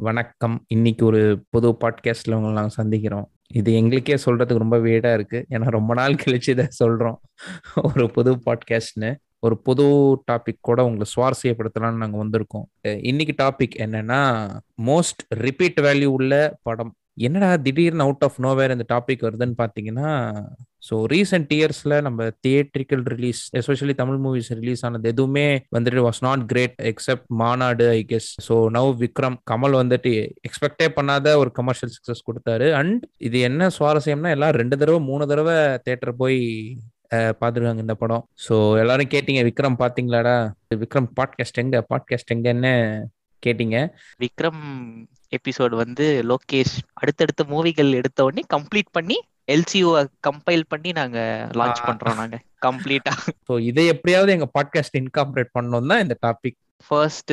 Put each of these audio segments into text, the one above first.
வணக்கம் இன்னைக்கு ஒரு புது பாட்காஸ்ட்ல உங்களை நாங்கள் சந்திக்கிறோம் இது எங்களுக்கே சொல்றதுக்கு ரொம்ப வீடா இருக்கு ஏன்னா ரொம்ப நாள் கழிச்சு இதை சொல்றோம் ஒரு புது பாட்காஸ்ட்னு ஒரு புது டாபிக் கூட உங்களை சுவாரஸ்யப்படுத்தலாம்னு நாங்கள் வந்திருக்கோம் அஹ் இன்னைக்கு டாபிக் என்னன்னா மோஸ்ட் ரிப்பீட் வேல்யூ உள்ள படம் என்னடா திடீர்னு அவுட் ஆஃப் நோவேர் இந்த டாபிக் வருதுன்னு பார்த்தீங்கன்னா ஸோ ரீசெண்ட் இயர்ஸில் நம்ம theatrical release especially Tamil movies release ஆனது எதுவுமே வந்துட்டு was not great except Maanaadu I guess so now Vikram Kamal வந்துட்டு எக்ஸ்பெக்டே பண்ணாத ஒரு கமர்ஷியல் சக்ஸஸ் கொடுத்தாரு அண்ட் இது என்ன சுவாரஸ்யம்னா எல்லாம் ரெண்டு தடவை மூணு தடவை தேட்டர் போய் பார்த்துருக்காங்க இந்த படம் ஸோ எல்லாரும் கேட்டீங்க விக்ரம் பார்த்தீங்களாடா விக்ரம் பாட்காஸ்ட் எங்க பாட்காஸ்ட் எங்கன்னு கேட்டீங்க விக்ரம் எபிசோடு வந்து லோகேஷ் அடுத்தடுத்த மூவிகள் எடுத்த உடனே கம்ப்ளீட் பண்ணி எல்சியூ கம்பைல் பண்ணி நாங்க லான்ச் ஆ. பண்றோம் நாங்க கம்ப்ளீட்டா ஸோ இதை எப்படியாவது எங்க பாட்காஸ்ட் இன்கார்பரேட் பண்ணணும் தான் இந்த டாபிக் ஃபர்ஸ்ட்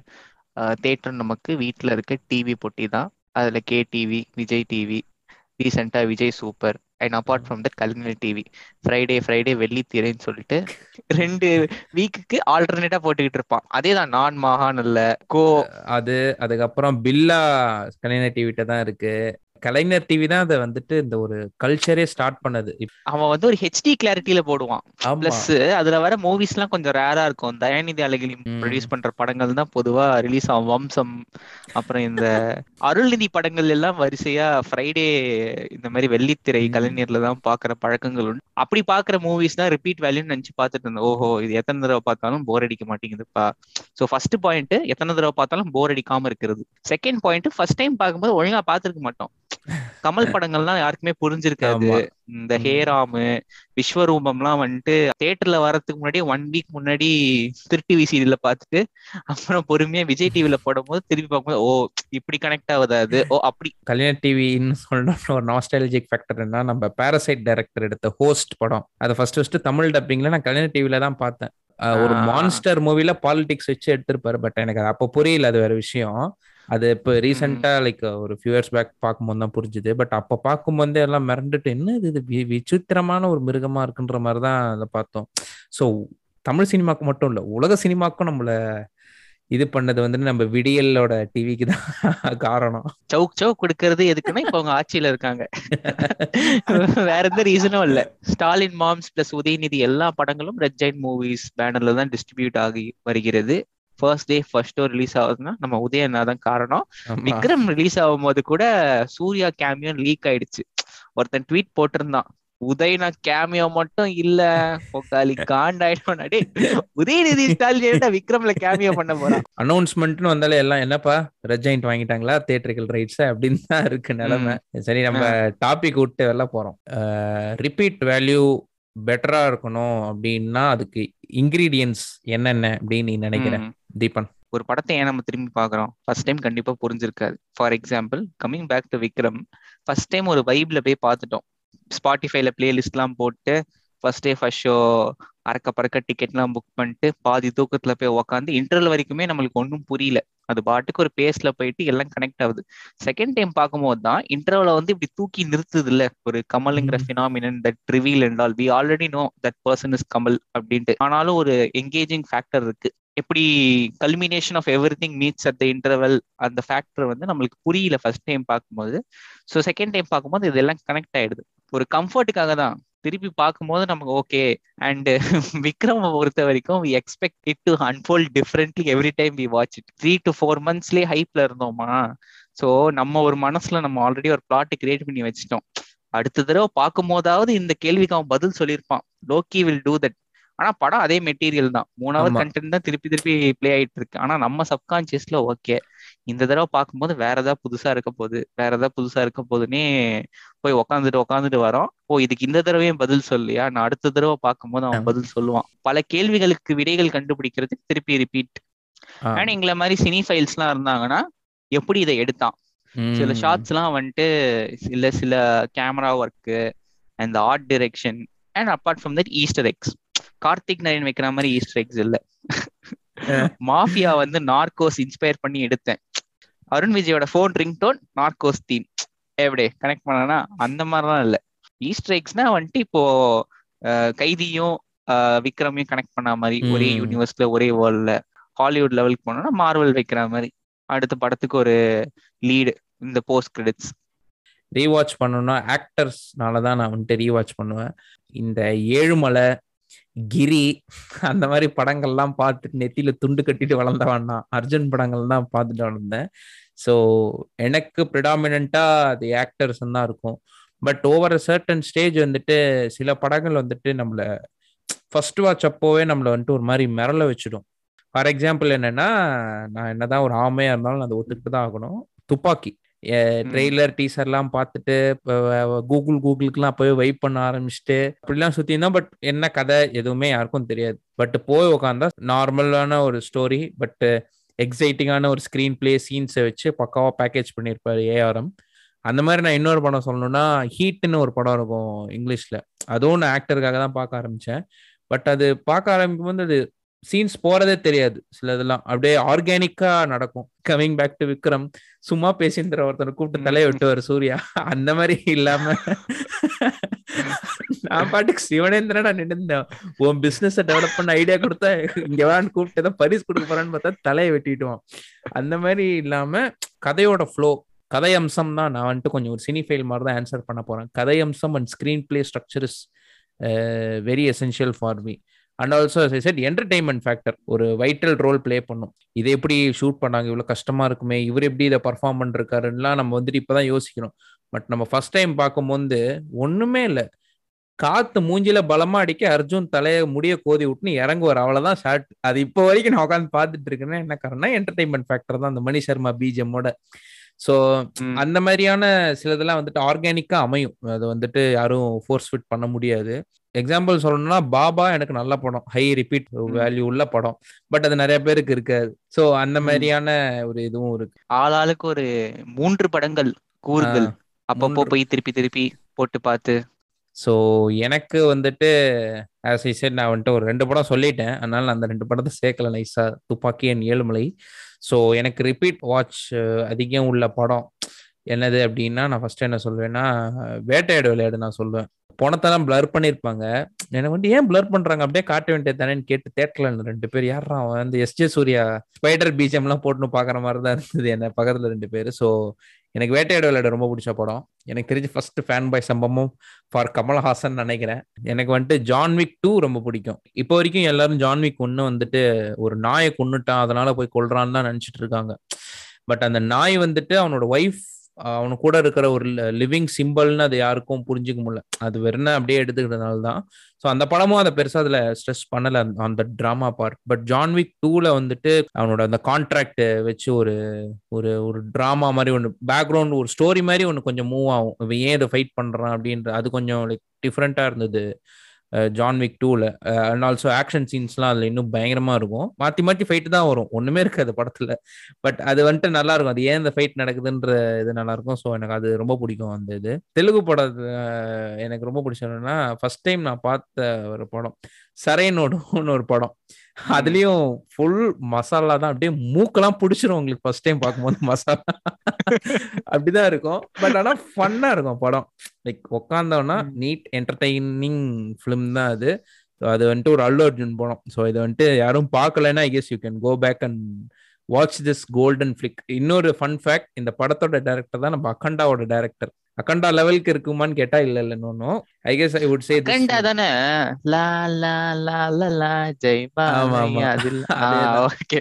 தேட்டர் நமக்கு வீட்ல இருக்க டிவி பொட்டி தான் அதுல கே டிவி விஜய் டிவி ரீசெண்டா Vijay super and apart from that Kalaignar TV Friday Friday வெள்ளித்திரைன்னு சொல்லிட்டு ரெண்டு வீக்குக்கு ஆல்டர்னேட்டா போட்டுக்கிட்டு இருப்பான் அதே தான் நான் மகான் இல்ல கோ அது அதுக்கப்புறம் பில்லா கலைஞர் டிவிட்ட தான் இருக்கு கலைஞர் டிவி தான் அதை வந்துட்டு இந்த ஒரு கல்ச்சரே ஸ்டார்ட் பண்ணது இப்ப- அவன் வந்து ஒரு ஹெச்டி கிளாரிட்டியில போடுவான் ஆமா பிளஸ் அதுல வர மூவிஸ் எல்லாம் கொஞ்சம் ரேரா இருக்கும் தயாநிதி அழகிரி ம். ப்ரொடியூஸ் பண்ற படங்கள் தான் பொதுவா ரிலீஸ் ஆகும் வம்சம் அப்புறம் இந்த அருள்நிதி படங்கள் எல்லாம் வரிசையா ஃப்ரைடே இந்த மாதிரி வெள்ளித்திரை ம். கலைஞர்ல தான் பாக்குற பழக்கங்கள் உண்டு அப்படி பாக்குற மூவிஸ் தான் ரிப்பீட் வேல்யூன்னு நினைச்சு பார்த்துட்டு இருந்தேன் ஓஹோ இது எத்தனை தடவை பார்த்தாலும் போர் அடிக்க மாட்டேங்குதுப்பா சோ ஃபர்ஸ்ட் பாயிண்ட் எத்தனை தடவை பார்த்தாலும் போர் அடிக்காம இருக்கிறது செகண்ட் பாயிண்ட் ஃபர்ஸ்ட் டைம் பார்க்கும்போது ஒழுங்கா பார்த்திருக்க மாட்டோம் கமல் படங்கள்லாம் யாருக்குமே புரிஞ்சிருக்காது ஆமா. இந்த ம். ஹேராமு விஸ்வரூபம்லாம் வந்துட்டு தியேட்டர்ல வர்றதுக்கு முன்னாடி ஒன் வீக் முன்னாடி திருட்டி விசிடில பார்த்துட்டு அப்புறம் பொறுமையா விஜய் டிவில போடும்போது திருப்பி பார்க்கும்போது ஓ இப்படி கனெக்ட் ஆகுது அது ஓ அப்படி கல்யாண டிவின்னு சொல்லணும் ஒரு நாஸ்டாலஜிக் ஃபேக்டர் என்ன நம்ம பேரசைட் டைரக்டர் எடுத்த ஹோஸ்ட் படம் அதை ஃபர்ஸ்ட் ஃபர்ஸ்ட் தமிழ் டப்பிங்ல நான் கல்யாண டிவில தான் பார்த்தேன் அஹ் ஒரு ஆ. மான்ஸ்டர் மூவில பாலிடிக்ஸ் வச்சு எடுத்திருப்பாரு பட் எனக்கு அது அப்போ புரியல அது வேற விஷயம் அது இப்போ ரீசெண்டா லைக் ஒரு ஃபியூ இயர்ஸ் பேக் பார்க்கும்போது தான் புரிஞ்சுது பட் அப்போ பார்க்கும்போது எல்லாம் மிரண்டுட்டு என்ன இது இது வி- விசித்திரமான ஒரு மிருகமா இருக்குன்ற மாதிரி தான் அதை பார்த்தோம் ஸோ தமிழ் சினிமாக்கு மட்டும் இல்லை உலக சினிமாக்கும் நம்மள இது பண்ணது வந்துட்டு நம்ம விடியலோட டிவிக்கு தான் காரணம் சவுக் சவுக் கொடுக்கறது எதுக்குன்னா இப்ப அவங்க ஆட்சியில இருக்காங்க வேற எந்த ரீசனும் இல்ல ஸ்டாலின் மாம்ஸ் பிளஸ் உதயநிதி எல்லா படங்களும் ரெட் ஜெயின் மூவிஸ் பேனர்ல தான் டிஸ்ட்ரிபியூட் ஆகி வருகிறது first day first show release ஆகுதுன்னா நம்ம உதயனா தான் காரணம் ஆமா. விக்ரம் ரிலீஸ் ஆகும்போது கூட சூர்யா கேமியோ லீக் ஆயிடுச்சு ஒருத்தன் ட்வீட் போட்டிருந்தான் உதயனா கேமியோ மட்டும் இல்ல உக்காலி காண்டாயிடும் டேய், உதயநிதி ஸ்டாலின் ஏன்டா விக்ரம்ல கேமியோ பண்ண போறான் அனௌன்ஸ்மெண்ட்னு வந்தாலே எல்லாம் என்னப்பா ரெஜாயிண்ட் வாங்கிட்டாங்களா தியேட்டரிக்கல் ரைட்ஸ் அப்படின்னு தான் இருக்கு நிலைமை சரி நம்ம டாபிக் விட்டு வெளில போறோம் ரிப்பீட் வேல்யூ பெட்டரா இருக்கணும் அப்படின்னா அதுக்கு இன்கிரீடியன்ஸ் என்னென்ன அப்படின்னு நீ நினைக்கிறேன் ம். தீபன் ஒரு படத்தை ஏன் நம்ம திரும்பி பார்க்கறோம் ஃபர்ஸ்ட் டைம் கண்டிப்பா புரிஞ்சிருக்காது for example coming back to Vikram first time ஒரு வைப்ல போய் பார்த்துட்டோம் ஸ்பாட்டிஃபைல பிளேலிஸ்ட்லாம் போட்டு ஃபர்ஸ்ட் டே ஃபர்ஸ்ட் ஷோ அறக்க பறக்க டிக்கெட்லாம் புக் பண்ணிட்டு பாதி தூக்கத்துல போய் உக்காந்து இன்டர்வல் வரைக்குமே நம்மளுக்கு ஒன்றும் புரியல அது பாட்டுக்கு ஒரு பேஸ்ல போயிட்டு எல்லாம் கனெக்ட் ஆகுது செகண்ட் டைம் பார்க்கும்போது தான் இன்டர்வல வந்து இப்படி தூக்கி நிறுத்துது இல்ல ஒரு கமலுங்கிற ம். Phenomenon that reveal and all we already know that person is Kamal அப்படின்ட்டு ஆனாலும் ஒரு என்கேஜிங் ஃபேக்டர் இருக்கு எப்படி culmination of everything meets at the interval அந்த ஃபேக்டர் வந்து நம்மளுக்கு புரியல ஃபர்ஸ்ட் டைம் பார்க்கும்போது ஸோ செகண்ட் டைம் பார்க்கும்போது இதெல்லாம் கனெக்ட் ஆயிடுது ஒரு கம்ஃபர்ட்டுக்காக தான் திருப்பி பார்க்கும்போது நமக்கு ஓகே அண்ட் விக்ரம் பொறுத்த வரைக்கும் we expect it to unfold differently every time we watch it three to four மந்த்ஸ்லேயே ஹைப்ல இருந்தோமா ஸோ நம்ம ஒரு மனசுல நம்ம ஆல்ரெடி ஒரு பிளாட் கிரியேட் பண்ணி வச்சிட்டோம் அடுத்த தடவை பார்க்கும் போதாவது இந்த கேள்விக்கு அவன் பதில் சொல்லியிருப்பான் லோக்கி வில் டூ தட் ஆனா படம் அதே மெட்டீரியல் தான் மூணு ஹவர் ஆமா. கண்டென்ட் தான் திருப்பி திருப்பி ப்ளே ஆயிட்டு இருக்கு ஆனா நம்ம சப்கான்சியஸ்ல ஓகே இந்த தடவை பார்க்கும்போது வேற ஏதாவது புதுசா இருக்க போகுது வேற ஏதாவது புதுசா இருக்க போகுதுன்னே போய் உக்காந்துட்டு உக்காந்துட்டு வரோம் ஓ இதுக்கு இந்த தடவையும் பதில் சொல்லியா நான் அடுத்த தடவை பார்க்கும்போது அவன் ஆமா. பதில் சொல்லுவான் பல கேள்விகளுக்கு விடைகள் கண்டுபிடிக்கிறதுக்கு திருப்பி ரிப்பீட் ஆ. அண்ட் எங்களை மாதிரி சினி ஃபைல்ஸ் எல்லாம் இருந்தாங்கன்னா எப்படி இதை எடுத்தான் சில ம். ஷார்ட்ஸ் எல்லாம் வந்துட்டு இல்ல சில camera work and art direction and apart from that easter eggs Karthik Naren வைக்கிற மாதிரி ஈஸ்டர் எக்ஸ் இல்ல மாஃபியா வந்து நார்கோஸ் இன்ஸ்பயர் பண்ணி எடுத்தேன் அருண் விஜயோட phone ringtone Narcos theme எப்படி கனெக்ட் பண்ணனா அந்த மாதிரிலாம் இல்ல ஈஸ்டர் எக்ஸ்னா வந்துட்டு இப்போ அஹ், கைதியும் அஹ், விக்ரமையும் கனெக்ட் பண்ண மாதிரி ஒரே ம். யூனிவர்ஸ்ல ஒரே வேர்ல்ட்ல ஹாலிவுட் லெவலுக்கு போனோம்னா மார்வல் வைக்கிற மாதிரி அடுத்த படத்துக்கு ஒரு லீடு இந்த போஸ்ட் கிரெடிட்ஸ் ரீவாட்ச் பண்ணணும்னா ஆக்டர்ஸ்னால தான் நான் வந்துட்டு ரீவாட்ச் பண்ணுவேன் இந்த ஏழுமலை கிரி அந்த மாதிரி படங்கள்லாம் பார்த்துட்டு நெத்தியில துண்டு கட்டிட்டு வளர்ந்தவன் தான் அர்ஜுன் படங்கள் தான் பார்த்துட்டு வளர்ந்தேன் ஸோ எனக்கு ப்ரிடாமினா அது ஆக்டர்ஸ் தான் இருக்கும் but over a certain stage வந்துட்டு சில படங்கள் வந்துட்டு நம்மள ஃபர்ஸ்ட் வாட்ச் அப்போவே நம்மளை வந்துட்டு ஒரு மாதிரி மிரள வச்சிடும் ஃபார் எக்ஸாம்பிள் என்னன்னா நான் என்னதான் ஒரு ஆமையா இருந்தாலும் அதை ஒத்துக்கிட்டு தான் ஆகணும் துப்பாக்கி ட்ரெய்லர் டீசர்லாம் பார்த்துட்டு கூகுள் கூகுளுக்குலாம் போய் வெயிட் பண்ண ஆரம்பிச்சுட்டு அப்படிலாம் சுத்தி இருந்தா பட் என்ன கதை எதுவுமே யாருக்கும் தெரியாது பட் போய் உட்காந்தா நார்மலான ஒரு ஸ்டோரி பட் எக்ஸைட்டிங்கான ஒரு ஸ்க்ரீன் பிளே சீன்ஸை வச்சு பக்காவா பேக்கேஜ் பண்ணியிருப்பாரு ஏஆர்எம் அந்த மாதிரி நான் இன்னொரு படம் சொல்லணும்னா ஹீட்னு ஒரு படம் இருக்கும் இங்கிலீஷ்ல அதுவும் நான் ஆக்டருக்காக தான் பார்க்க ஆரம்பிச்சேன் பட் அது பார்க்க ஆரம்பிக்கும் போது அது சீன்ஸ் போறதே தெரியாது சில இதெல்லாம் அப்படியே ஆர்கானிக்கா நடக்கும் கமிங் பேக் டு விக்ரம் சும்மா பேசின்ற ஒருத்தனை கூப்பிட்டு தலையை விட்டுவார் சூர்யா அந்த மாதிரி இல்லாம நான் பாட்டுக்கு சிவனேந்திரன் நான் நின்றுந்தேன் உன் பிசினஸ் டெவலப் பண்ண ஐடியா கொடுத்தா இங்க வேணான்னு கூப்பிட்டு ஏதோ பரிசு கொடுக்க போறான்னு பார்த்தா தலையை வெட்டிட்டுவான் அந்த மாதிரி இல்லாம கதையோட ஃப்ளோ கதை அம்சம் தான் நான் வந்துட்டு கொஞ்சம் ஒரு சினி ஃபெயில் மாதிரி தான் ஆன்சர் பண்ண போறேன் கதை அம்சம் and screenplay structure is very essential for me and also set entertainment factor ஒரு வைட்டல் ரோல் பிளே பண்ணும் இது எப்படி ஷூட் பண்ணாங்க இவ்வளோ கஷ்டமா இருக்குமே இவர் எப்படி இதை பர்ஃபார்ம் பண்ணிருக்காருலாம் நம்ம வந்துட்டு இப்போதான் யோசிக்கிறோம் பட் நம்ம ஃபர்ஸ்ட் டைம் பார்க்கும்போது ஒண்ணுமே இல்லை காத்து மூஞ்சில பலமா அடிக்க அர்ஜுன் தலைய முடிய கோதி விட்டுன்னு இறங்குவார் அவ்வளவுதான் ஷார்ட் அது இப்போ வரைக்கும் நான் உட்காந்து பார்த்துட்டு இருக்கேன்னா என்ன காரணம் என்டர்டைன்மெண்ட் ஃபேக்டர் தான் அந்த மணி சர்மா பிஜிஎம்மோட ஸோ அந்த மாதிரியான சிலதெல்லாம் வந்துட்டு ஆர்கானிக்கா அமையும் அது வந்துட்டு யாரும் ஃபோர்ஸ் ஃபிட் பண்ண முடியாது எக்ஸாம்பிள் சொல்லணும்னா பாபா எனக்கு நல்ல படம் ஹை ரிப்பீட் வேல்யூ உள்ள படம் பட் அது நிறைய பேருக்கு இருக்காது ஸோ அந்த மாதிரியான ஒரு இதுவும் இருக்கு ஆளாளுக்கு ஒரு மூன்று படங்கள் கூறுகள் அப்பப்போ போய் திருப்பி திருப்பி போட்டு பார்த்து ஸோ எனக்கு வந்துட்டு ஆஸ் ஐ செட் நான் வந்துட்டு ஒரு ரெண்டு படம் சொல்லிட்டேன் அதனால நான் அந்த ரெண்டு படத்தை சேர்க்கல நைஸா துப்பாக்கி அண்ட் ஏழுமலை ஸோ எனக்கு ரிப்பீட் வாட்ச் அதிகம் உள்ள படம் என்னது அப்படின்னா நான் ஃபர்ஸ்ட் என்ன சொல்வேன்னா வேட்டையாடு விளையாடு நான் சொல்லுவேன் பணத்தெல்லாம் பிளர் பண்ணியிருப்பாங்க எனக்கு வந்து ஏன் பிளர் பண்றாங்க அப்படியே காட்ட வேண்டியது தானேன்னு கேட்டு தேட்டர்ல ரெண்டு பேர் யாரா அவன் அந்த எஸ் ஜே சூர்யா ஸ்பைடர் பீஜம் எல்லாம் போட்டுன்னு பாக்குற மாதிரி தான் இருந்தது என்ன பக்கத்துல ரெண்டு பேர் ஸோ எனக்கு வேட்டையாடு விளையாட ரொம்ப பிடிச்ச படம் எனக்கு தெரிஞ்சு ஃபர்ஸ்ட் ஃபேன் பாய் சம்பவம் ஃபார் கமல்ஹாசன் நினைக்கிறேன் எனக்கு வந்துட்டு ஜான்விக் டூ ரொம்ப பிடிக்கும் இப்போ வரைக்கும் எல்லாரும் ஜான்விக் ஒன்று வந்துட்டு ஒரு நாயை கொண்டுட்டான் அதனால போய் கொள்றான்னு தான் நினைச்சிட்டு இருக்காங்க பட் அந்த நாய் வந்துட்டு அவனோட ஒய்ஃப் அவனு கூட இருக்கிற ஒரு லிவிங் சிம்பிள்னு அது யாருக்கும் புரிஞ்சுக்க முடியல அது வெறும் அப்படியே எடுத்துக்கிட்டதுனால தான் ஸோ அந்த படமும் அதை பெருசாக அதில் ஸ்ட்ரெஸ் பண்ணல அந்த ட்ராமா பார்ட் பட் ஜான்விக் டூவில் வந்துட்டு அவனோட அந்த கான்ட்ராக்ட் வச்சு ஒரு ஒரு ஒரு ட்ராமா மாதிரி ஒன்று பேக்ரவுண்ட் ஒரு ஸ்டோரி மாதிரி ஒன்று கொஞ்சம் மூவ் ஆகும் இவன் ஏன் இதை ஃபைட் பண்ணுறான் அப்படின்ற அது கொஞ்சம் லைக் டிஃப்ரெண்ட்டாக இருந்தது ஜான்விக் டூவில் அண்ட் ஆல்சோ ஆக்ஷன் சீன்ஸ்லாம் அதில் இன்னும் பயங்கரமாக இருக்கும் மாற்றி மாற்றி ஃபைட்டு தான் வரும் ஒன்றுமே இருக்காது படத்தில் பட் அது வந்துட்டு நல்லா இருக்கும் அது ஏன் இந்த ஃபைட் நடக்குதுன்ற இது நல்லா இருக்கும் ஸோ எனக்கு அது ரொம்ப பிடிக்கும் அந்த இது தெலுங்கு படம் எனக்கு ரொம்ப பிடிச்சதுன்னா ஃபர்ஸ்ட் டைம் நான் பார்த்த ஒரு படம் சரைனோடுன்னு ஒரு படம் அதுலயும் ஃபுல் மசாலா தான் அப்படியே மூக்கெல்லாம் பிடிச்சிரும் உங்களுக்கு ஃபர்ஸ்ட் டைம் பார்க்கும்போது மசாலா அப்படிதான் இருக்கும் பட் ஆனா ஃபன்னா இருக்கும் படம் லைக் உட்காந்தோம்னா நீட் என்டர்டைனிங் ஃபிலிம் தான் அது அது வந்துட்டு ஒரு அல்லு அர்ஜுன் படம் ஸோ இதை வந்துட்டு யாரும் பார்க்கலன்னா I guess you can go back and watch this golden flick இன்னொரு ஃபன் ஃபேக்ட் இந்த படத்தோட டைரக்டர் தான் நம்ம அகண்டாவோட டைரக்டர் அகண்டா லெவலுக்கு இருக்குமான்னு கேட்டா இல்ல இல்ல no I guess I would say Akhanda தானே லா லா லா லா லா ஜெய் ஆமா, ஆமா. அது அதேதான். ஓகே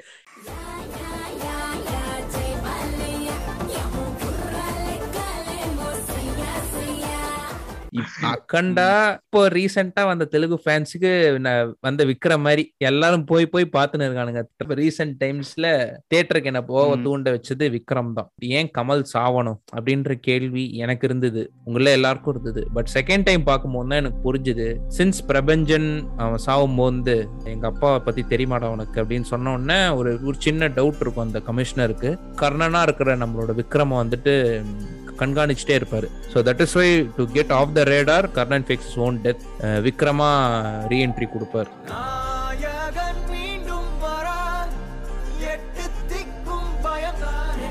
அக்கண்டா இப்போ ரீசெண்டா வந்த தெலுங்கு ஃபேன்ஸுக்கு வந்த விக்கிற மாதிரி எல்லாரும் போய் போய் பார்த்துன்னு இருக்கானுங்க இப்போ ரீசெண்ட் டைம்ஸ்ல தியேட்டருக்கு என்ன போக ம். தூண்ட வச்சது விக்ரம் தான் ஏன் கமல் சாவணும் அப்படின்ற கேள்வி எனக்கு இருந்தது உங்கள எல்லாருக்கும் இருந்தது பட் செகண்ட் டைம் பார்க்கும்போது தான் எனக்கு புரிஞ்சுது சின்ஸ் பிரபஞ்சன் அவன் சாவும் போது எங்க அப்பா பத்தி தெரியுமாடா உனக்கு அப்படின்னு சொன்ன உடனே ஒரு ஒரு சின்ன டவுட் இருக்கும் அந்த கமிஷனருக்கு கர்ணனா இருக்கிற நம்மளோட விக்ரம வந்துட்டு கண்காணிச்சுட்டே இருப்பாரு so that is why to get off the radar Karnan fakes own death விக்ரமா ரீஎன்ட்ரி கொடுப்பார் நாயகன் மீண்டும் வரா எட்டு திக்கும் பயந்தானே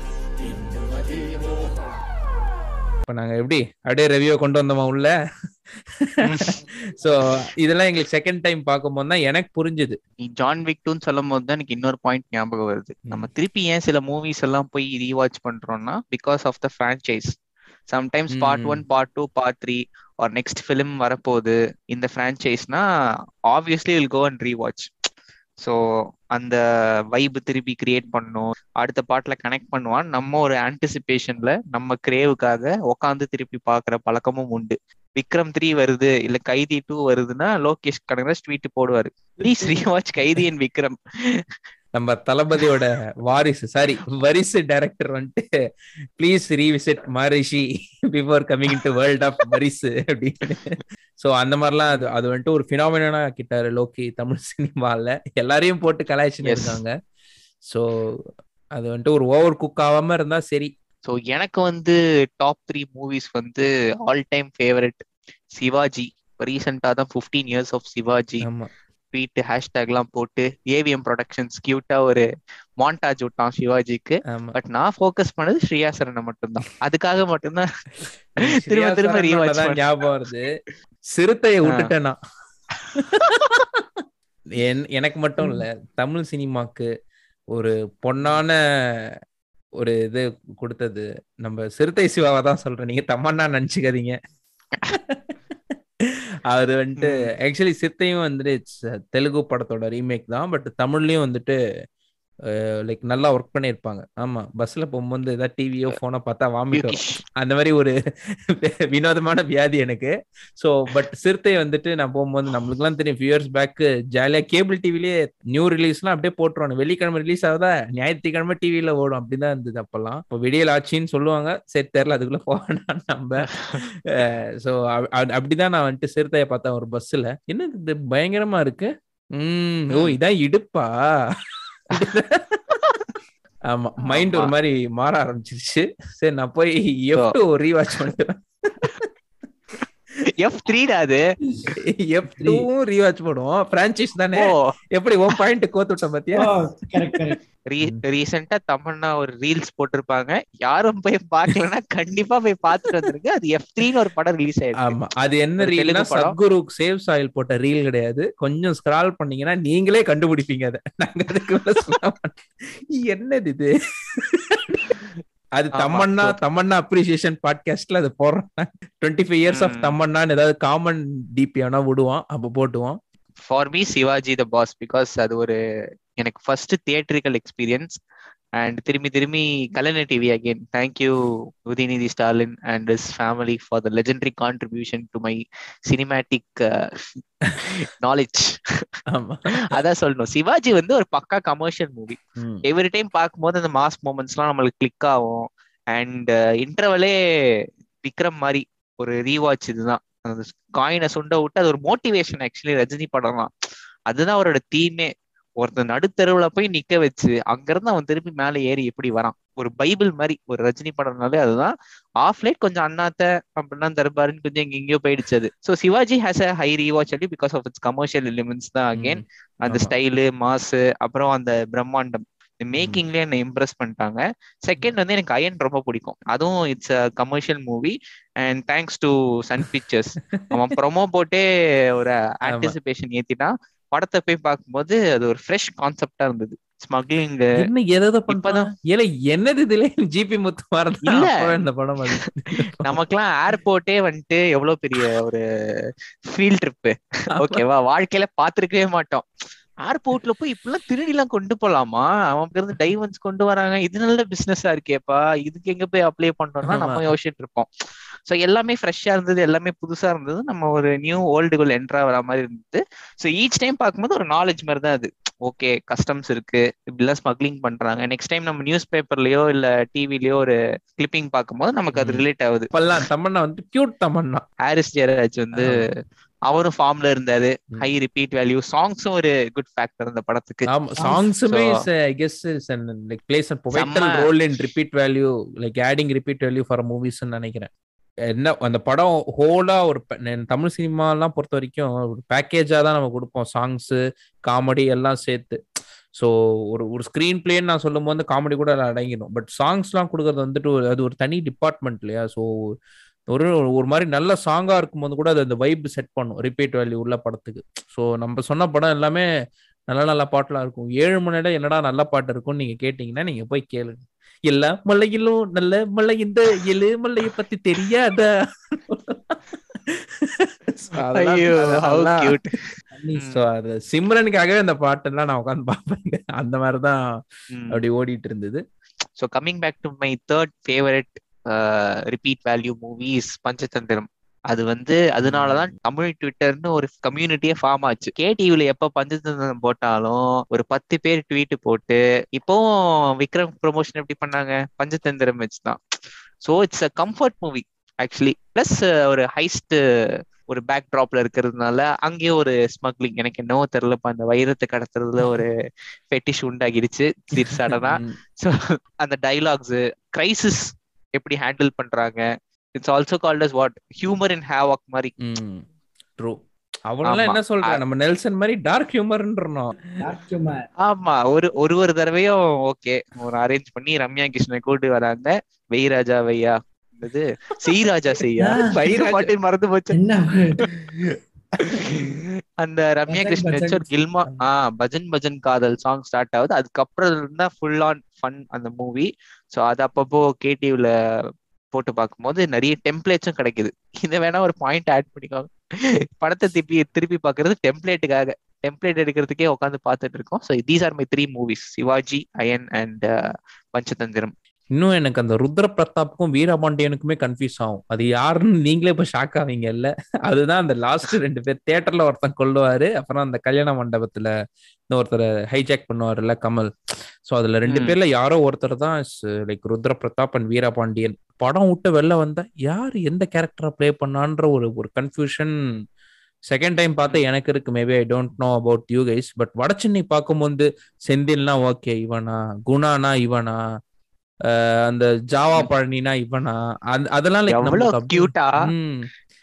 இப்போ நாங்கள் எப்படி அப்படியே ரெவியூ கொண்டு வந்தோமா உள்ள சோ இதெல்லாம் எங்களுக்கு செகண்ட் டைம் பார்க்கும்போது தான் எனக்கு புரிஞ்சுது நீ ஜான் விக்டூன்னு சொல்லும் போது தான் எனக்கு இன்னொரு பாயிண்ட் ஞாபகம் வருது ம். நம்ம திருப்பி ஏன் சில மூவிஸ் எல்லாம் போய் ரீவாட்ச் பண்றோம்னா because of the franchise sometimes part ம். One part two part three or next film வரப்போகுது இந்த ஃப்ரான்ச்சைஸ்னா obviously will go and rewatch so அந்த வைப் திருப்பி கிரியேட் பண்ணும் அடுத்த பாட்டில் கனெக்ட் பண்ணுவான் நம்ம ஒரு ஆன்டிசிபேஷன்ல நம்ம கிரேவுக்காக உட்காந்து திருப்பி பார்க்குற பழக்கமும் உண்டு விக்ரம் த்ரீ வருது இல்ல கைதி டூ வருதுன்னா லோகேஷ் கனகராஜ் ட்வீட் போடுவாரு please rewatch Kaithi and Vikram நம்ம தளபதியோட வாரிசு சாரி வரிசு டைரக்டர் வந்துட்டு please revisit Maharshi before coming to world of Varisu அப்படின்னு ஸோ அந்த மாதிரிலாம் அது அது வந்துட்டு ஒரு ஃபினாமினா கிட்டாரு லோக்கி தமிழ் சினிமால எல்லாரையும் போட்டு கலாய்ச்சின்னு Yes. இருக்காங்க ஸோ அது வந்துட்டு ஒரு ஓவர் குக் ஆகாம இருந்தா சரி ஸோ எனக்கு வந்து டாப் த்ரீ மூவிஸ் வந்து ஆல் டைம் ஃபேவரட் சிவாஜி ரீசெண்டாக தான் ஃபிஃப்டீன் இயர்ஸ் ஆஃப் சிவாஜி ஆமா ட்வீட் ஹேஷ்டேக்லாம் போட்டு ஏவிஎம் ப்ரொடக்ஷன்ஸ் கியூட்டா ஒரு மாண்டாஜ் விட்டான் சிவாஜிக்கு ஆமா பட் நான் ஃபோக்கஸ் பண்ணது ஸ்ரீயா சரணை மட்டும்தான் அதுக்காக மட்டும்தான் திரும்ப ஸ்ரீயா திரும்ப சரவணனோட ரீவாட்ச் தான் ஞாபகம் வருது சிறுத்தையை ஆ. விட்டுட்டேன் நான் என்- எனக்கு மட்டும் இல்ல தமிழ் சினிமாக்கு ஒரு பொன்னான ஒரு இது கொடுத்தது நம்ம சிறுத்தை சிவாவை தான் சொல்றேன் நீங்க தமன்னா நினைச்சுக்காதீங்க அது வந்துட்டு ஆக்சுவலி சிறுத்தையும் வந்துட்டு இட்ஸ் தெலுங்கு படத்தோட ரீமேக் தான் பட் தமிழ்லயும் வந்துட்டு லைக் நல்லா ஒர்க் பண்ணியிருப்பாங்க ஆமா பஸ்ல போகும்போது ஏதாவது டிவியோ போனோ பார்த்தா வாமிட் வரும் பியூகிஷ். அந்த மாதிரி ஒரு வினோதமான வியாதி எனக்கு ஸோ பட் சிறுத்தை வந்துட்டு நான் போகும்போது நம்மளுக்குலாம் தெரியும் ஃபியூ இயர்ஸ் பேக் ஜாலியாக கேபிள் டிவிலேயே நியூ ரிலீஸ்லாம் அப்படியே போட்டுருவாங்க வெள்ளிக்கிழமை ரிலீஸ் ஆகுதா ஞாயிற்றுக்கிழமை டிவியில் ஓடும் அப்படிதான் இருந்தது அப்பெல்லாம் இப்போ விடியல் ஆச்சின்னு சொல்லுவாங்க சரி தெரில அதுக்குள்ள போவேன் நம்ம ஸோ அப்படிதான் நான் வந்துட்டு சிறுத்தையை பார்த்தேன் ஒரு பஸ்ஸில் என்ன இது பயங்கரமா இருக்கு ம் ஓ இதான் இடுப்பா ஆமா மைண்ட் ஒரு ஆமா. மாதிரி மாற ஆரம்பிச்சிருச்சு சரி நான் போய் எஃப் டூ ரீவாட்ச் பண்ணிட்டேன் எஃப் த்ரீடா அது எஃப் டூ ரீவாட்ச் பண்ணுவோம் பிரான்ச்சைஸ் தானே ஓ எப்படி உன் பாயிண்ட் கோத்து விட்ட பாத்தியா கரெக்ட் கரெக்ட் ரீசெண்டா தமன்னா ஒரு ரீல்ஸ் போட்டிருப்பாங்க யாரும் போய் பார்க்கலன்னா கண்டிப்பா போய் பார்த்துட்டு வந்துருங்க அது எஃப் த்ரீன்னு ஒரு படம் ரிலீஸ் ஆயிருக்கு ஆமா அது என்ன ஒரு ரீல்னா தெலுங்கு படம். சத்குரு சேவ் சாயில் போட்ட ரீல் கிடையாது கொஞ்சம் ஸ்க்ரால் பண்ணீங்கன்னா நீங்களே கண்டுபிடிப்பீங்க அதை நாங்க அதுக்கு மேல சொல்ல மாட்டோம். என்னது இது அது ஆமா, தமன்னா so- தமன்னா அப்ரிசியேஷன் பாட்காஸ்ட்ல அது போடுறோம் டுவெண்ட்டி ஃபைவ் இயர்ஸ் ஆஃப் ம். தமன்னான்னு ஏதாவது காமன் டிபி ஆனா விடுவான் அப்ப போட்டுவான் for me Sivaji the boss because அது ஒரு எனக்கு ஃபர்ஸ்ட் தியேட்டரிக்கல் எக்ஸ்பீரியன்ஸ் அண்ட் திரும்பி திரும்பி Kalaignar TV again thank you Udhayanidhi Stalin and is family for the legendary contribution to my cinematic knowledge ஆமா அதான் சொல்லணும் சிவாஜி வந்து ஒரு பக்கா கமர்ஷியல் மூவி ம். எவ்ரி டைம் பார்க்கும்போது அந்த மாஸ் மூமெண்ட்ஸ்லாம் நம்மளுக்கு கிளிக் ஆகும் அண்ட் இன்டர்வலே விக்ரம் மாதிரி ஒரு ரீவாட்ச் இதுதான் அந்த காயினை சுண்ட விட்டு அது ஒரு மோட்டிவேஷன் ஆக்சுவலி ரஜினி படம் தான் அதுதான் அவரோட தீமே ஒருத்தன் நடுத்தருவுல போய் நிக்க வச்சு அங்கிருந்து அவன் திருப்பி மேல ஏறி எப்படி வரான் ஒரு பைபிள் மாதிரி ஒரு ரஜினி படம்னாலே அதுதான் ஆஃப் லைட் கொஞ்சம் அண்ணாத்த அப்படின்னா தர்பாருன்னு கொஞ்சம் எங்க எங்கேயோ போயிடுச்சு அது so Sivaji has a high rewatch அடி because of its commercial elements தான் அகேன் ம். அந்த ஆமா. ஸ்டைலு மாசு அப்புறம் அந்த பிரம்மாண்டம் மேக்கிங்லயே என்ன இம்ப்ரெஸ் பண்ணிட்டாங்க செகண்ட் வந்து எனக்கு அயன் ரொம்ப பிடிக்கும் அதுவும் it's a commercial movie and thanks to Sun Pictures அவன் ப்ரொமோ போட்டே ஒரு ஆன்டிசிபேஷன் ஏத்திட்டான் படத்தை போய் பார்க்கும்போது அது ஒரு ஃப்ரெஷ் கான்செப்டா இருந்தது ஸ்மக்லிங் என்ன எதை பண்றான் இப்பதான். ஏல என்னது இதுல ஜிபி முத்து மாதிரி இல்ல. இந்த படம் அது நமக்கெல்லாம் ஏர்போர்ட்டே வந்துட்டு எவ்வளவு பெரிய ஒரு ஃபீல்ட் ட்ரிப்பு ஓகேவா வாழ்க்கையில பாத்துருக்கவே மாட்டோம் ஏர்போர்ட்ல போய் இப்பெல்லாம் திருடி எல்லாம் கொண்டு போலாமா அவன் இருந்து டைமண்ட்ஸ் கொண்டு வராங்க இது நல்ல பிசினஸா இருக்கேப்பா இதுக்கு எங்க போய் அப்ளை பண்றோம்னா நம்ம ஆமா. யோசிச்சுட்டு இருப்போம் சோ எல்லாமே ஃப்ரெஷ்ஷா இருந்தது எல்லாமே புதுசா இருந்தது நம்ம ஒரு நியூ ஓல்டுக்குள்ள என்ட்ரா வர மாதிரி இருந்தது சோ ஈச் டைம் பார்க்கும்போது ஒரு நாலேஜ் மாதிரி தான் அது ஓகே கஸ்டம்ஸ் இருக்கு இப்படிலாம் ஸ்மக்லிங் பண்றாங்க நெக்ஸ்ட் டைம் நம்ம நியூஸ் பேப்பர்லயோ இல்ல டிவிலயோ ஒரு கிளிப்பிங் பார்க்கும்போது நமக்கு அது ம். ரிலேட் ஆகுது இப்பெல்லாம் தமன்னா வந்து கியூட் தமன்னா ஹாரிஸ் ஜெயராஜ் வந்து அவரும் ஃபார்ம்ல இருந்தாரு ம். ஹை ரிப்பீட் வேல்யூ சாங்ஸும் ஒரு குட் ஃபேக்டர் இந்த படத்துக்கு ஆமா சாங்ஸுமே So- is I guess is an like plays a vital செம்ம. Role in repeat value like adding repeat value for movies நினைக்கிறேன் என்ன அந்த படம் ஹோலா ஒரு ப- நெ- தமிழ் சினிமாலாம் பொறுத்த வரைக்கும் ஒரு பேக்கேஜா தான் நம்ம கொடுப்போம் சாங்ஸ் காமெடி எல்லாம் சேர்த்து ஸோ ஒரு ஒரு ஸ்க்ரீன் பிளேன்னு நான் சொல்லும் போது காமெடி கூட அதுல அடங்கிடும் பட் சாங்ஸ்லாம் கொடுக்கறது வந்துட்டு ஒரு அது ஒரு தனி டிபார்ட்மெண்ட் இல்லையா ஸோ ஒரு ஒரு மாதிரி நல்ல சாங்கா இருக்கும்போது கூட அது அந்த வைப் செட் பண்ணும் ரிப்பீட் வேல்யூ உள்ள படத்துக்கு ஸோ நம்ம சொன்ன படம் எல்லாமே நல்ல நல்ல பாட்டுலாம் இருக்கும் ஏழு மணி நேரம் என்னடா நல்ல பாட்டு இருக்கும்னு நீங்க கேட்டீங்கன்னா நீங்க போய் கேளுங்க எல்லா மலையிலும் நல்ல மலை இந்த எழு மலையை பத்தி தெரியாதா So, அதெல்லாம் ஐயோ how அதெல்லாம் cute. ஸோ அது சிம்ரனுக்காகவே அந்த பாட்டெல்லாம் நான் உட்காந்து பார்ப்பேங்க அந்த மாதிரி தான் ம். அப்படி ஓடிட்டு இருந்தது so coming back to my third favourite repeat value movies Panchathanthiram அது வந்து அதனாலதான் தமிழ் ட்விட்டர்னு ஒரு கம்யூனிட்டியே ஃபார்ம் ஆச்சு கேடிவில எப்ப பஞ்சதந்திரம் போட்டாலும் ஒரு பத்து பேர் ட்வீட் போட்டு இப்போவும் விக்ரம் ப்ரொமோஷன் எப்படி பண்ணாங்க பஞ்சதந்திரம் வச்சு தான் so it's a comfort movie actually plus ஒரு ஹைஸ்ட் ஒரு பேக் ட்ராப்ல இருக்கிறதுனால அங்கேயே ஒரு ஸ்மக்லிங் எனக்கு என்னவோ தெரியலப்பா அந்த வைரத்தை கடத்துறதுல ஒரு ஃபெட்டிஷ் உண்டாகிடுச்சு திடீர் சடனா ம். ஸோ அந்த டைலாக்ஸ் கிரைசிஸ் எப்படி ஹேண்டில் பண்றாங்க it's also called as what humour in havoc மாதிரி ம் ட்ரூ அவனெல்லாம் ஆமா. என்ன சொல்ற நம்ம நெல்சன் மாதிரி டார்க் ஹியூமர்ன்றோம் டாக்குமெண்ட் ஆமா ஒரு ஒரு ஒரு தடவையும் ஓகே ஒரு அரேஞ்ச் பண்ணி ரம்யா கிருஷ்ணன் கூட்டு வராங்க வெய் ராஜா வையா இது செய் ராஜா செய்யா ஆ, வைர பாட்டு மறந்து போச்சு என்ன அந்த ரம்யா பஜன் கிருஷ்ணன் வச்சு ஒரு பஜன். கில்மா ஆ பஜன் பஜன் காதல் சாங் ஸ்டார்ட் ஆகுது அதுக்கப்புறம் இருந்தா ஃபுல் ஆன் ஃபன் அந்த மூவி ஸோ அது அப்பப்போ கேடிவில போட்டு பார்க்கும்போது நிறைய டெம்ப்ளேட்ஸும் கிடைக்குது இதை வேணா ஒரு பாயிண்ட் ஆட் பண்ணிக்கோங்க படத்தை திருப்பி திருப்பி பார்க்கிறது டெம்ப்ளேட்டுக்காக டெம்ப்ளேட் எடுக்கிறதுக்கே உட்காந்து பார்த்துட்டு இருக்கோம் so these are my three movies Sivaji Ayan and Panchathanthiram இன்னும் எனக்கு அந்த ருத்ர பிரதாப்புக்கும் வீரபாண்டியனுக்குமே கன்ஃபியூஸ் ஆகும் அது யாருன்னு நீங்களே இப்ப ஷாக் ஆவீங்க இல்ல அதுதான் அந்த லாஸ்ட் ரெண்டு பேர் தியேட்டர்ல ஒருத்தன் கொல்லுவாரு அப்புறம் அந்த கல்யாண மண்டபத்துல இன்னொருத்தரை ஹைஜாக் பண்ணுவாருல்ல கமல் சோ அதுல ரெண்டு ம். பேர்ல யாரோ ஒருத்தர் தான் லைக் ருத்ர பிரதாப் அண்ட் வீரபாண்டியன் படம் விட்டு வெளில வந்தா யார் எந்த கேரக்டரை ப்ளே பண்ணான்ற ஒரு ஒரு கன்ஃபியூஷன் செகண்ட் டைம் பார்த்தா எனக்கு இருக்கு maybe I don't know about you guys but Vada Chennai பார்க்கும்போது செந்தில்னா ஓகே இவனா குணானா இவனா அஹ் அந்த ஜாவா பழனினா இவனா அந்த- அதெல்லாம் like எவ்வளவு நமக்கு அப்படியே- கியூட்டா ம்.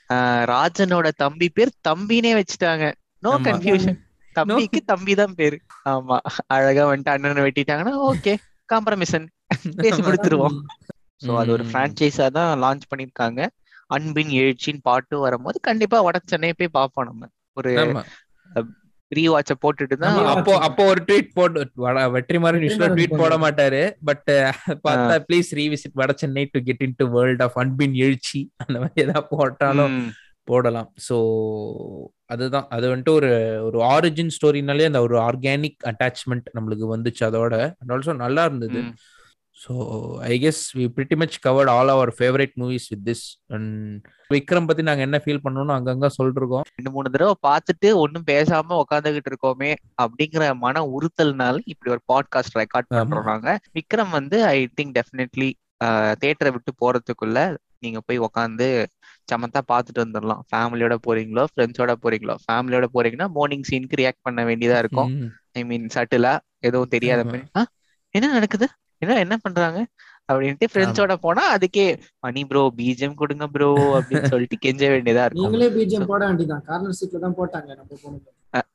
ராஜனோட தம்பி பேர் தம்பினே வச்சுட்டாங்க நோ ஆமா. கன்ஃபியூஷன் தம்பிக்கு தம்பி தான் பேரு ஆமா அழகா வந்துட்டு அண்ணனை வெட்டிட்டாங்கன்னா ஓகே காம்ப்ரமிஷன் பேசி கொடுத்துருவோம் சோ அது ஒரு ம். பிரான்ச்சைஸா தான் லான்ச் பண்ணிருக்காங்க அன்பின் எழுச்சின்னு பாட்டு வரும்போது கண்டிப்பா வட சென்னை போய் பார்ப்போம் நம்ம ஒரு ஆமா. ப்ரீ வாட்ச போட்டுட்டு தான் ஆமா. அப்போ அப்போ ஒரு ட்வீட் போட்டு வட- வெற்றிமாறன் யூஸ்வலா வெற்றிமாறன் ட்வீட் போட போடுவாரு. மாட்டாரு பட் பார்த்தா please revisit Vada Chennai to get into world of அன்பின் எழுச்சி அந்த மாதிரி ஏதாவது போட்டாலும் ம், போடலாம் ஸோ அதுதான் அது வந்துட்டு ஒரு ஒரு ஆரிஜின் ஸ்டோரினாலே அந்த ஒரு ஆர்கானிக் அட்டாச்மெண்ட் நம்மளுக்கு வந்துச்சு அதோட அண்ட் ஆல்சோ நல்லா இருந்தது ம். So I guess we pretty much covered all our favourite movies with this and Vikram பத்தி நாங்க என்ன ஃபீல் பண்ணணும்னு அங்கங்க சொல்லிருக்கோம் ரெண்டு மூணு தடவை பார்த்துட்டு ஒண்ணும் பேசாம உட்காந்துகிட்டு இருக்கோமே அப்படிங்கிற மன உறுத்தல்னால இப்படி ஒரு பாட்காஸ்ட் ரெக்கார்ட் ஆமா. பண்றோம் நாங்க விக்ரம் வந்து ஐ திங்க் டெஃபினெட்லி தியேட்டரை விட்டு போறதுக்குள்ள நீங்க போய் உட்காந்து சமத்தா பார்த்துட்டு வந்துடலாம் ஃபேமிலியோட போறீங்களோ ஃப்ரெண்ட்ஸோட போறீங்களோ ஃபேமிலியோட போறீங்கன்னா மார்னிங் சீனுக்கு ரியாக்ட் பண்ண வேண்டியதா இருக்கும் ம். ஐ மீன் சட்டிலா எதுவும் தெரியாத ஆமா. மாதிரி "ஆ, என்ன நடக்குது என்ன என்ன பண்றாங்க அப்படின்ட்டு ஃப்ரெண்ட்ஸோட போனா அதுக்கே மணி ப்ரோ பிஜிஎம் கொடுங்க ப்ரோ அப்படின்னு சொல்லிட்டு கெஞ்ச வேண்டியதா இருக்கும் நீங்களே பிஜிஎம் போட வேண்டியதான் கார்னர் சீட்ல தான் போட்டாங்க நம்ம போனது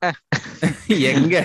எங்க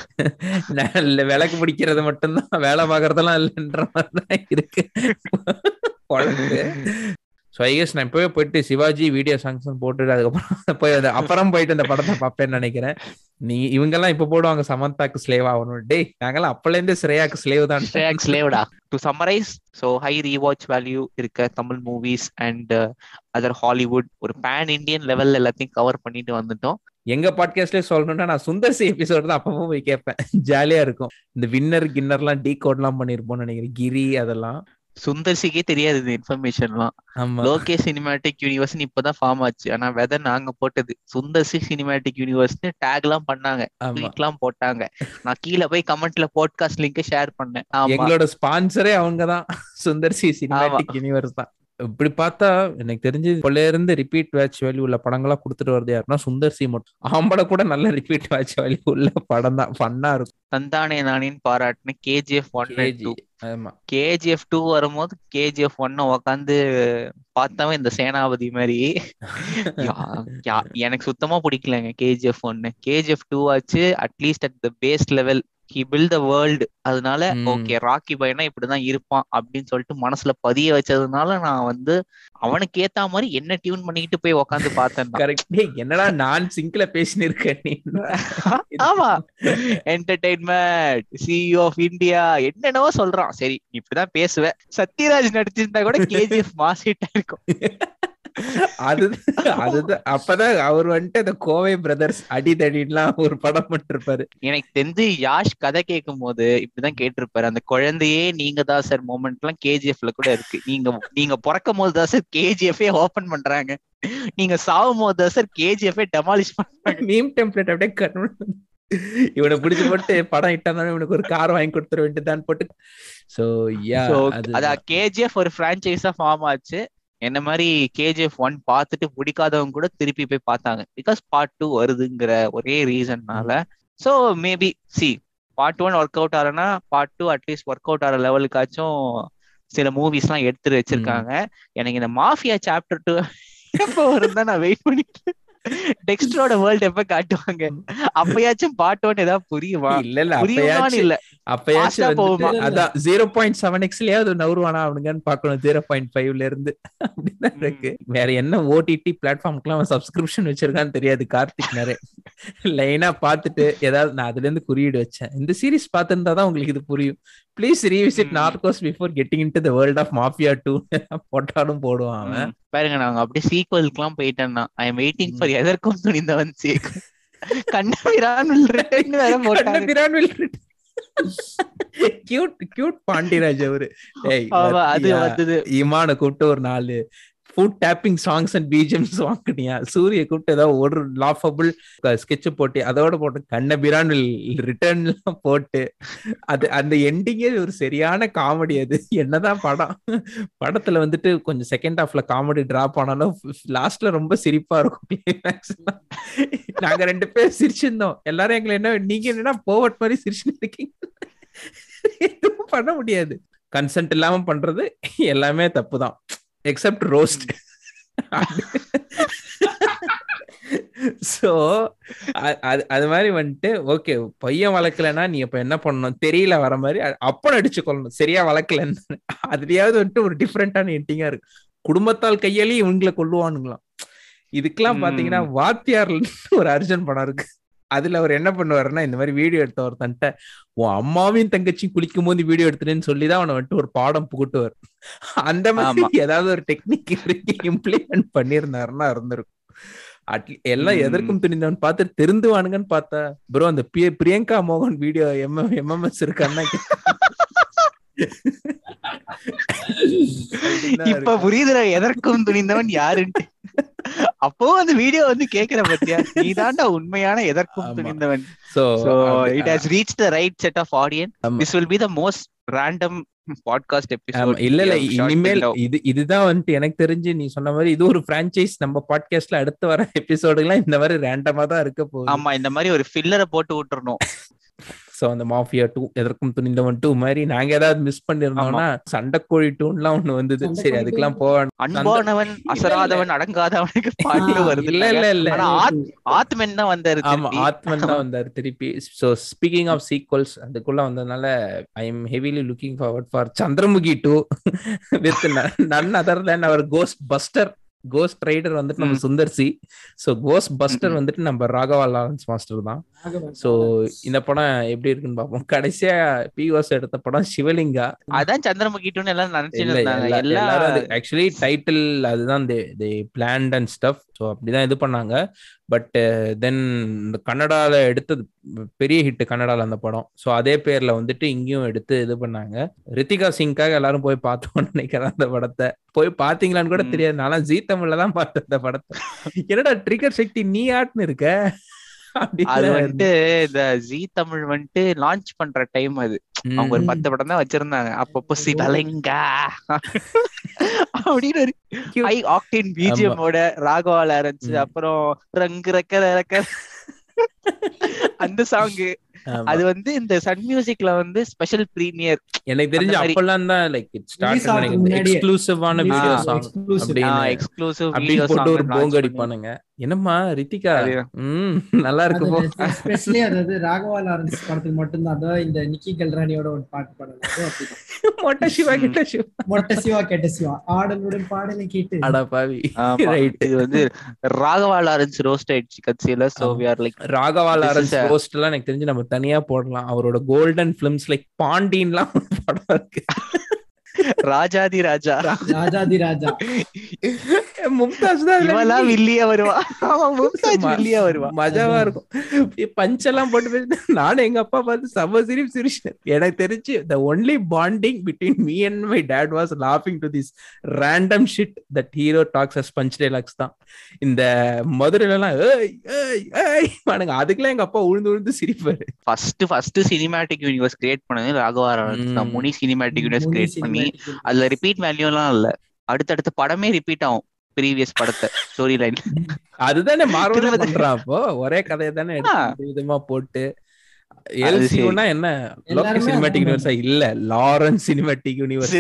நல்ல விளக்கு பிடிக்கிறது மட்டும்தான் வேலை பார்க்கறதெல்லாம் இல்லைன்ற மாதிரி தான் இருக்கு பொழப்பு ஸோ ஐ கெஸ் நான் இப்பவே போயிட்டு சிவாஜி வீடியோ சாங்ஸ் போட்டுட்டு அதுக்கப்புறம் போய் அந்த அப்புறம் போயிட்டு அந்த படத்தை பார்ப்பேன்னு நினைக்கிறேன் நீ இவங்கெல்லாம் இப்ப போடுவாங்க சமந்தாக்கு ஸ்லேவ் ஆகணும் டேய் நாங்கெல்லாம் அப்பல இருந்தே ஸ்ரேயாக்கு ஸ்லேவ் தான் ஸ்ரேயாக் ஸ்லேவ்டா to summarise so high rewatch value இருக்க Tamil movies and other Hollywood ஒரு பேன் இண்டியன் லெவல் எல்லாத்தையும் கவர் பண்ணிட்டு வந்துட்டோம் எங்க பாட்காஸ்ட்லயே சொல்லணும்னா நான் சுந்தர் சி எபிசோட் தான் அப்பப்போ போய் கேட்பேன் ஜாலியா இருக்கும் இந்த வின்னர் கின்னர்லாம் டீ கோட்லாம் பண்ணிருப்போம்னு நினைக்கிறேன் கிரி அதெல்லாம் சுந்தர்சிக்கே தெரியாது இந்த இன்ஃபர்மேஷன்லாம் ஆமா லோகேஷ் சினிமேட்டிக் யூனிவர்ஸ்னு இப்பதான் ஃபார்ம் ஆச்சு ஆனா வெதை நாங்க போட்டது சுந்தர்சி சினிமேட்டிக் யூனிவர்ஸ்னு டேக் எல்லாம் பண்ணாங்க ஆமா ட்வீட் எல்லாம் போட்டாங்க நான் கீழே போய் கமெண்ட்ல பாட்காஸ்ட் லிங்க் ஷேர் பண்ணேன் ஆமா எங்களோட ஸ்பான்சரே அவங்கதான் சுந்தர் சி சினிமேட்டிக் யூனிவர்ஸ் தான் இப்படி பார்த்தா எனக்கு தெரிஞ்சு கொள்ள இருந்து ரிப்பீட் வாட்ச் வேல்யூ உள்ள படங்களா கொடுத்துட்டு வருது யாருன்னா சுந்தர் சி மட்டும் ஆம்பளை கூட நல்ல ரிப்பீட் வாட்ச் வேல்யூ உள்ள படம் தான் ஃபன்னா இருக்கும் தந்தானே நானின்னு பாராட்டின KGF one and KG two ஆமா கேஜிஎஃப் டூ வரும்போது கேஜிஎஃப் ஒன்ன உக்காந்து பார்த்தவன் இந்த சேனாபதி மாதிரி யா- யா- எனக்கு சுத்தமா பிடிக்கலங்க கேஜிஎஃப் ஒன்னு கேஜிஎஃப் டூ ஆச்சு at least at the base level he built the world அதனால ம். ஓகே ராக்கி பையனா இப்படிதான் இருப்பான் அப்படின்னு சொல்லிட்டு மனசுல பதிய வச்சதுனால நான் வந்து அவனுக்கு ஏத்த மாதிரி என்ன டியூன் பண்ணிக்கிட்டு போய் உக்காந்து பார்த்தேன் கரெக்ட் என்னடா நான் சிங்க்ல பேசினு இருக்கேன் நீ ஆமா என்டர்டைன்மெண்ட் சிஇஓ ஆஃப் இந்தியா என்னென்னவோ சொல்றான் சரி நீ இப்படிதான் பேசுவேன் சத்யராஜ் நடிச்சிருந்தா கூட கேஜிஎஃப் மாஸ் ஹிட்டா இருக்கும் அது அதுதான் அப்பதான் அவர் வந்துட்டு அந்த கோவை பிரதர்ஸ் அடிதடிலாம் ஒரு படம் பண்ணிருப்பாரு எனக்கு தெரிஞ்சு யாஷ் கதை கேட்கும் போது இப்படிதான் கேட்டிருப்பாரு அந்த குழந்தையே நீங்க தான் சார் மூமெண்ட் எல்லாம் கேஜிஎஃப்ல கூட இருக்கு நீங்க நீங்க பிறக்கும் போது தான் சார் கேஜிஎஃபே ஓபன் பண்றாங்க நீங்க சாவும் போது தான் சார் கேஜிஎஃபே டெமாலிஷ் பண்றாங்க மீம் டெம்ப்ளேட் அப்படியே கண்ணு இவனை பிடிச்சு போட்டு படம் இட்டாதான் இவனுக்கு ஒரு கார் வாங்கி கொடுத்துட வேண்டியதான் போட்டு சோ யா So, அது அதான் கேஜிஎஃப் ஒரு பிரான்ச்சைஸா ஃபார்ம் ஆச்சு என்ன மாதிரி கேஜிஎஃப் ஒன் பார்த்துட்டு பிடிக்காதவங்க கூட திருப்பி போய் பார்த்தாங்க பிகாஸ் பார்ட் டூ வருதுங்கிற ஒரே ரீசன்னால ஸோ மேபி சி பார்ட் ஒன் ஒர்க் அவுட் ஆகலன்னா part two at least work out ஆகிற லெவலுக்காச்சும் சில மூவிஸ் எல்லாம் எடுத்து வச்சிருக்காங்க எனக்கு இந்த மாஃபியா சாப்டர் டூ எப்போ வரும் தான் நான் வெயிட் பண்ணிட்டு டெக்ஸ்டரோட வேர்ல்ட் எப்ப காட்டுவாங்க அப்பயாச்சும் பார்ட் ஒன் ஏதாவது புரியுமா இல்ல இல்ல புரியுமான்னு அப்பயாச்சும் இல்ல அப்பயாச்சும் fast ஆ போகுமா? வந்துட்டு அதான் ஜீரோ பாயிண்ட் செவன் எக்ஸ்லயாவது நவுருவானா அவனுங்கன்னு பாக்கணும் ஜீரோ பாயிண்ட் ஃபைவ்ல இருந்து அப்படிதான் இருக்கு வேற என்ன ஓடிடி பிளாட்ஃபார்ம்க்குலாம் அவன் சப்ஸ்கிரிப்ஷன் வச்சிருக்கான்னு தெரியாது கார்த்திக் நிறைய லைனா பார்த்துட்டு ஏதாவது நான் அதுல இருந்து குறியீடு வச்சேன் இந்த சீரிஸ் பார்த்திருந்தா தான் உங்களுக்கு இது புரியும் ப்ளீஸ் ரீவிசிட் ம். Narcos before getting into the world of mafia two போட்டாலும் போடுவான் அவன் ம். பாருங்க நாங்க அப்படியே சீக்வலுக்குலாம் போயிட்டேன்னா ஐ எம் வெயிட்டிங் ஃபார் எதற்கும் துணிந்தவன் சீக்வல் கண்ணபிரான் ரிட்டர்ன் வேற போட்டாங்க கியூட் கியூட் பாண்டியராஜ் அவரு ஏய், ஆமா, அது வத்தியா? வந்தது இமான கூப்பிட்டு ஒரு நாலு ஃபுட் டேப்பிங் சாங்ஸ் அண்ட் பிஜிஎம்ஸ் வாங்கினியா சூரிய கூப்பிட்டு ஏதாவது ஒரு லாஃபபிள் ஸ்கெட்ச் போட்டு அதோட போட்டு கண்ணபிரான் ரிட்டர்ன் போட்டு அது அந்த எண்டிங்கே ஒரு சரியான காமெடி அது என்னதான் படம் படத்துல வந்துட்டு கொஞ்சம் செகண்ட் ஹாஃப்ல காமெடி டிராப் ஆனாலும் லாஸ்ட்ல ரொம்ப சிரிப்பா இருக்கும் climax எல்லாம். நாங்க ரெண்டு பேர் சிரிச்சிருந்தோம் எல்லாரும் எங்களை என்ன நீங்க என்னன்னா போவட் மாதிரி சிரிச்சுட்டு இருக்கீங்க எதுவும் பண்ண முடியாது கன்சென்ட் இல்லாம பண்றது எல்லாமே தப்பு தான் எக்ஸப்ட் ரோஸ்ட் சோ அது மாதிரி வந்துட்டு ஓகே பையன் வளர்க்கலன்னா நீ இப்ப என்ன பண்ணணும் தெரியல வர மாதிரி அ- அப்ப அடிச்சு கொள்ளணும் சரியா வளர்க்கலன்னு அதுலயாவது வந்துட்டு ஒரு டிஃப்ரெண்டான எட்டிங்கா இருக்கு குடும்பத்தால் கையாலே இவங்களை கொல்லுவானுங்களாம் இதுக்கெல்லாம் பாத்தீங்கன்னா வாத்தியார்ல ஒரு அர்ஜுன் படம் இருக்கு அதுல அவர் என்ன பண்ணுவாருன்னா இந்த மாதிரி வீடியோ எடுத்த ஒருத்தன்ட்ட உன் அம்மாவையும் தங்கச்சியும் குளிக்கும் போது வீடியோ எடுத்துட்டேன்னு சொல்லி தான் அவனை வந்துட்டு ஒரு பாடம் புகுட்டுவார் அந்த மாதிரி ஆமா. ஏதாவது ஒரு டெக்னிக் இம்ப்ளிமெண்ட் பண்ணியிருந்தாருன்னா இருந்திருக்கும் அட்லீ எல்லாம் ம். எதற்கும் துணிந்தவன் பார்த்து திருந்துவானுங்கன்னு பார்த்தா ப்ரோ அந்த பிரிய- பிரியங்கா மோகன் வீடியோ எம் எம்எம்எஸ் இருக்கான்னா இப்ப புரியுதுல எதற்கும் துணிந்தவன் யாருன்ட்டு அப்போ அந்த வீடியோ வந்து கேக்குற பத்தியா நீதான்டா உண்மையான எதற்கும் ஆமா. துணிந்தவன் so so it has reached the right set of audience ஆமா. this will be the most random podcast ஆமா, episode இல்ல இல்ல we have shot இனிமேல் till now. இது இதுதான் வந்துட்டு எனக்கு தெரிஞ்சு நீ சொன்ன மாதிரி இது ஒரு பிரான்ச்சைஸ் நம்ம பாட்காஸ்ட்ல அடுத்து வர எபிசோடுலாம் இந்த மாதிரி ரேண்டமா தான் இருக்க போகுது ஆமா இந்த மாதிரி ஒரு ஃபில்லரை போட்டு விட்டுறணும் சோ அந்த மாஃபியா டூ எதற்கும் துணிந்தவன் டூ மாதிரி நாங்க ஏதாவது மிஸ் பண்ணிருந்தோம்னா சண்டைக்கோழி டூன்லாம் ஒண்ணு வந்தது சரி சண்டைக்கோழி அதுக்கெல்லாம் போக அன்பானவன் அசராதவன் அடங்காதவனுக்கு பாட்டு வருது இல்ல இல்ல இல்ல ஆனா ஆத்- ஆத்மன் தான் வந்தாரு ஆமா திருப்பி. ஆத்மன் தான் வந்தாரு திருப்பி சோ ஸ்பீக்கிங் ஆஃப் சீக்வல்ஸ் அதுக்குள்ள வந்ததுனால I am heavily looking forward for Chandramukhi two with none other than our ghost buster ghost rider வந்துட்டு நம்ம ம். Sundar C so ghost buster ம். வந்துட்டு நம்ம ராகவா லாரன்ஸ் மாஸ்டர் தான் சோ இந்த படம் எப்படி இருக்குன்னு பார்ப்போம் கடைசியா பிஓஸ் எடுத்த படம் சிவலிங்கா அதான் சந்திரமுகிட்டுன்னு எல்லாம் நினைச்சிட்டு இல்ல, இருந்தாங்க எல்லா- எல்லாம் எல்லாரும் அது ஆக்சுவலி டைட்டில் அதுதான் they planned and stuff so அப்படிதான் இது பண்ணாங்க பட் தென் இந்த கன்னடால எடுத்தது பெரிய ஹிட் கன்னடால அந்த படம் ஸோ அதே பேர்ல வந்துட்டு இங்கேயும் எடுத்து இது பண்ணாங்க ரித்திகா சிங்காக எல்லாரும் போய் பார்த்தோம்னு நினைக்கிறேன் அந்த படத்தை போய் பாத்தீங்களான்னு கூட ம். தெரியாது நான் ஜீ தமிழ்ல தான் பார்த்தேன் அந்த படத்தை என்னடா ட்ரிகர் சக்தி நீ ஆட்னு இருக்க அது அப்படின்னு வந்துட்டு இந்த ஜி தமிழ் வந்துட்டு லான்ச் பண்ற டைம் அது அவங்க ஒரு ம். பத்து படம் தான் வச்சிருந்தாங்க அப்பப்போ சிவலிங்கா அப்படின்னு ஒரு Cute. ஹை ஆக்டின் பிஜிஎம்மோட ராகவால இருந்துச்சு ம். அப்புறம் ரங்கு ரக்க ரக்க அந்த சாங் ஆமா. அது வந்து இந்த சன் மியூசிக்ல வந்து ஸ்பெஷல் பிரீமியர் எனக்கு தெரிஞ்சு அந்த மாதிரி- அப்பெல்லாம் தான் லைக் இட் Release ஆகுறதுக்கு ஸ்டார்ட் முன்னாடியே. எக்ஸ்க்ளூசிவான Release வீடியோ ஆ, சாங் exclusive. அப்படின்னு எக்ஸ்க்ளூசிவ் அப்படின்னு போட்டு ஒரு போங்க அடிப்பானுங்க என்னம்மா ரித்திகா அது- ம் நல்லா இருக்கு போ ஸ்பெஷலி அதாவது ராகவா லாரன்ஸ் படத்துக்கு மட்டும்தான் அதான் இந்த நிக்கி கல்ராணியோட ஒரு பாட்டு பாடலாம் அதுவும் அப்படிதான். மொட்டை சிவா கிட்ட சிவா மொட்டை சிவா கேட்ட சிவா ஆடலுடன் பாடலை கேட்டு அடா பாவி ரைட் இது வந்து ராகவா லாரன்ஸ் ரோஸ்ட் ஆயிடுச்சு கட்சியில சோ ஆமா. We are like Raghava This is Lawrence a- roast எல்லாம் எனக்கு தெரிஞ்சு நம்ம தனியா போடலாம் அவரோட கோல்டன் பிலிம்ஸ் லைக் பாண்டின்லாம் ஒரு படம் இருக்கு ராஜாதி ராஜா ராஜாதி ராஜா மும்தாஜ் தான் அதுல இவெல்லாம் வில்லி. வில்லியா வருவா ஆமா மும்தாஜ் ம- வில்லியா வருவா மஜாவா இருக்கும் பஞ்செல்லாம் போட்டு பேசி நானும் எங்க அப்பா பார்த்து சம சிரிப்பு சிரிச்சேன் எனக்கு தெரிஞ்சு the only bonding between me and my dad was லாஃபிங் to this random shit that hero talks as punch dialogues தான் இந்த மதுரையில எல்லாம் ஏய் ஏய் ஏய் பானுங்க அதுக்கெல்லாம் எங்க அப்பா உழுந்து உழுந்து சிரிப்பாரு first first cinematic universe create பண்ணது ராகவா லாரன்ஸ் தான் ம். Muni cinematic universe Muni create பண்ணி cinematic அதுல ரிப்பீட் வேல்யூ எல்லாம் இல்ல அடுத்தடுத்த படமே ரிப்பீட் ஆகும் ப்ரீவியஸ் படத்தை ஸ்டோரி லைன் அதுதானே மார்வல் திரும்ப- பண்றான் அப்போ ஒரே கதையை தானே ஆ. எடுத்து விதமா போட்டு அது எல்சியூனா என்ன லோக்கல் எல்லாருமே சினிமேட்டிக் அதுதான் யூனிவர்ஸா இல்ல லாரன்ஸ் சினிமேட்டிக் யூனிவர்ஸ்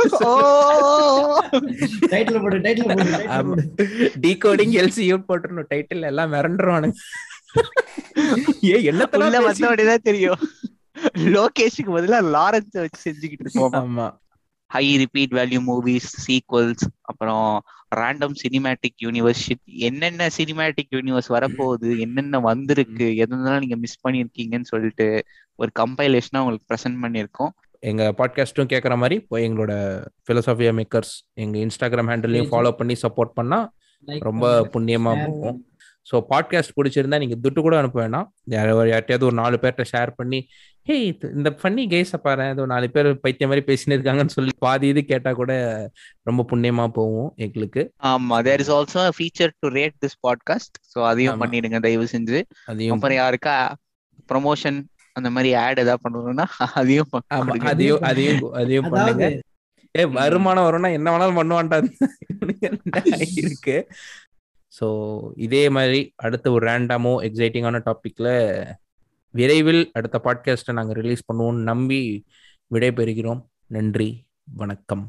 டைட்டில் போடு டைட்டில் போடு title ஆமா. போடு டீகோடிங் எல்சியூ போட்டுருணும் டைட்டில் எல்லாம் மிரண்டுருவானுங்க ஏ உள்ள என்னத்தெல்லாம் பேசி- வந்தோடனே தெரியும் லோகேஷுக்கு பதிலா லாரன்ஸ் வச்சு செஞ்சுக்கிட்டு இருக்கோம் ஆமா high repeat value movies sequels அப்புறம் ரேண்டம் சினிமேட்டிக் யூனிவர்ஸ் என்னென்ன சினிமேட்டிக் யூனிவர்ஸ் வரப்போகுது என்னென்ன வந்திருக்கு எதெல்லாம் நீங்க மிஸ் பண்ணிருக்கீங்கன்னு சொல்லிட்டு ஒரு கம்பைலேஷனா உங்களுக்கு ப்ரெசென்ட் பண்ணியிருக்கோம் எங்க பாட்காஸ்டும் கேட்குற மாதிரி போய் எங்களோட பிலோசாஃபியா மேக்கர்ஸ் எங்க இன்ஸ்டாகிராம் ஹேண்டிலையும் Page. ஃபாலோ பண்ணி சப்போர்ட் பண்ணா Like ரொம்ப பண்ணுங்க, புண்ணியமா share போகும் பண்ணுங்க. ஸோ பாட்காஸ்ட் பிடிச்சிருந்தா நீங்க துட்டு கூட அனுப்ப வேணாம் யாரோ யார்ட்டையாவது ஒரு நாலு பேர்ட்ட ஷேர் பண்ணி ஹே இந்த பண்ணி கேஸ பாரு ஏதோ நாலு பேர் பைத்திய மாதிரி பேசினு இருக்காங்கன்னு சொல்லி பாதி இது கேட்டா கூட ரொம்ப புண்ணியமா போகும் எங்களுக்கு ஆமா there is also feature to rate this podcast so அதையும் ஆமா. பண்ணிடுங்க தயவு செஞ்சு அதையும் அப்புறம் யாருக்கா ப்ரொமோஷன் அந்த மாதிரி ஆட் ஏதாவது பண்ணணும்னா அதையும் ப- ஆமா கொடுங்க. அதையும் அதையும் அதையும் பண்ணுங்க அதாவது ஏ வருமானம் வரும்னா என்ன வேணாலும் பண்ணுவான்டா இருக்கு ஸோ இதே மாதிரி அடுத்த ஒரு ரேண்டமோ எக்ஸைட்டிங்கான டாபிக்ல விரைவில் அடுத்த பாட்காஸ்ட்டை நாங்கள் ரிலீஸ் பண்ணுவோம்னு நம்பி விடைபெறுகிறோம் நன்றி வணக்கம்